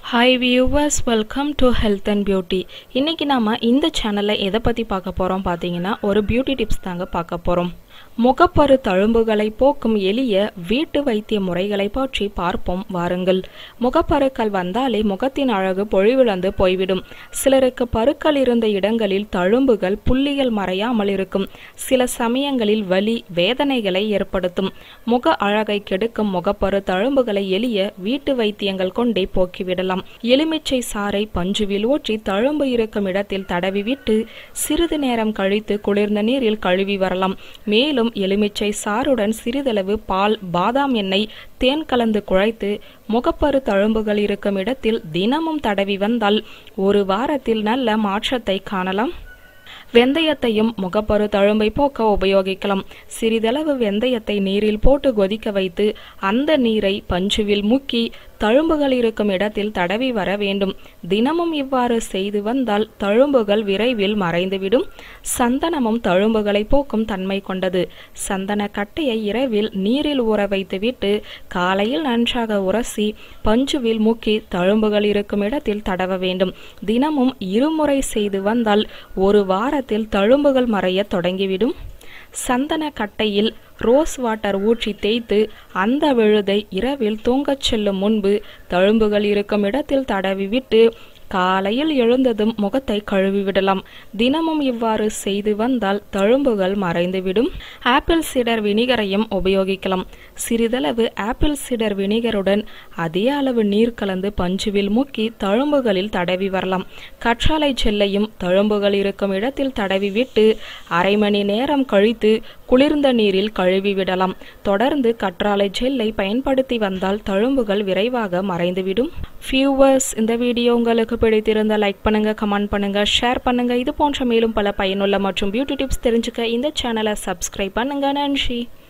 hi viewers welcome to health and beauty இன்றைக்கி நாம் இந்த சேனலில் எதை பற்றி பார்க்க போகிறோம் பார்த்தீங்கன்னா ஒரு பியூட்டி டிப்ஸ் தாங்க பார்க்க போகிறோம் முகப்பரு தழும்புகளை போக்கும் எளிய வீட்டு வைத்திய முறைகளை பற்றி பார்ப்போம் வாருங்கள் முகப்பருக்கள் வந்தாலே முகத்தின் அழகு பொழிவிழந்து போய்விடும் சிலருக்கு பருக்கள் இருந்த இடங்களில் தழும்புகள் புள்ளிகள் மறையாமல் இருக்கும் சில சமயங்களில் வலி வேதனைகளை ஏற்படுத்தும் முக அழகை கெடுக்கும் முகப்பரு தழும்புகளை எளிய வீட்டு வைத்தியங்கள் கொண்டே போக்கிவிடலாம் எலுமிச்சை சாறை பஞ்சுவில் ஊற்றி தழும்பு இருக்கும் இடத்தில் தடவிவிட்டு சிறிது நேரம் கழித்து குளிர்ந்த நீரில் கழுவி வரலாம் மேலும் எலுமிச்சை சாறுடன் சிறிதளவு பால் பாதாம் எண்ணெய் தேன் கலந்து குழைத்து முகப்பரு தழும்புகள் இருக்கும் இடத்தில் தினமும் தடவி வந்தால் ஒரு வாரத்தில் நல்ல மாற்றத்தை காணலாம் வெந்தயத்தையும் முகப்பரு தழும்பை போக்க உபயோகிக்கலாம் சிறிதளவு வெந்தயத்தை நீரில் போட்டு கொதிக்க வைத்து அந்த நீரை பஞ்சுவில் முக்கி தழும்புகள் இருக்கும் இடத்தில் தடவி வர வேண்டும் தினமும் இவ்வாறு செய்து வந்தால் தழும்புகள் விரைவில் மறைந்துவிடும் சந்தனமும் தழும்புகளை போக்கும் தன்மை கொண்டது சந்தன கட்டையை இரவில் நீரில் ஊற வைத்துவிட்டு காலையில் நன்றாக உரசி பஞ்சுவில் முக்கி தழும்புகள் இருக்கும் இடத்தில் தடவ வேண்டும் தினமும் இருமுறை செய்து வந்தால் ஒரு வாரத்தில் தழும்புகள் மறைய தொடங்கிவிடும் சந்தன கட்டையில் ரோஸ் வாட்டர் ஊற்றி தேய்த்து அந்த விழுதை இரவில் தூங்கச் செல்லும் முன்பு தழும்புகள் இருக்கும் இடத்தில் தடவி விட்டு காலையில் எழுந்ததும் முகத்தை கழுவிவிடலாம் தினமும் இவ்வாறு செய்து வந்தால் தழும்புகள் மறைந்துவிடும் ஆப்பிள் சிடர் வினிகரையும் உபயோகிக்கலாம் சிறிதளவு ஆப்பிள் சிடர் வினிகருடன் அதே அளவு நீர் கலந்து பஞ்சுவில் முக்கி தழும்புகளில் தடவி வரலாம் கற்றாழை செல்லையும் தழும்புகள் இருக்கும் இடத்தில் தடவி விட்டு அரை மணி நேரம் கழித்து குளிர்ந்த நீரில் கழுவி விடலாம் தொடர்ந்து கற்றாழை ஜெல்லை பயன்படுத்தி வந்தால் தழும்புகள் விரைவாக மறைந்துவிடும் ஃபியூவர்ஸ் இந்த வீடியோ உங்களுக்கு பிடித்திருந்த லைக் பண்ணுங்க கமெண்ட் பண்ணுங்க ஷேர் பண்ணுங்க இது போன்ற மேலும் பல பயனுள்ள மற்றும் பியூட்டி டிப்ஸ் தெரிஞ்சுக்க இந்த சேனலை சப்ஸ்கிரைப் பண்ணுங்க நன்றி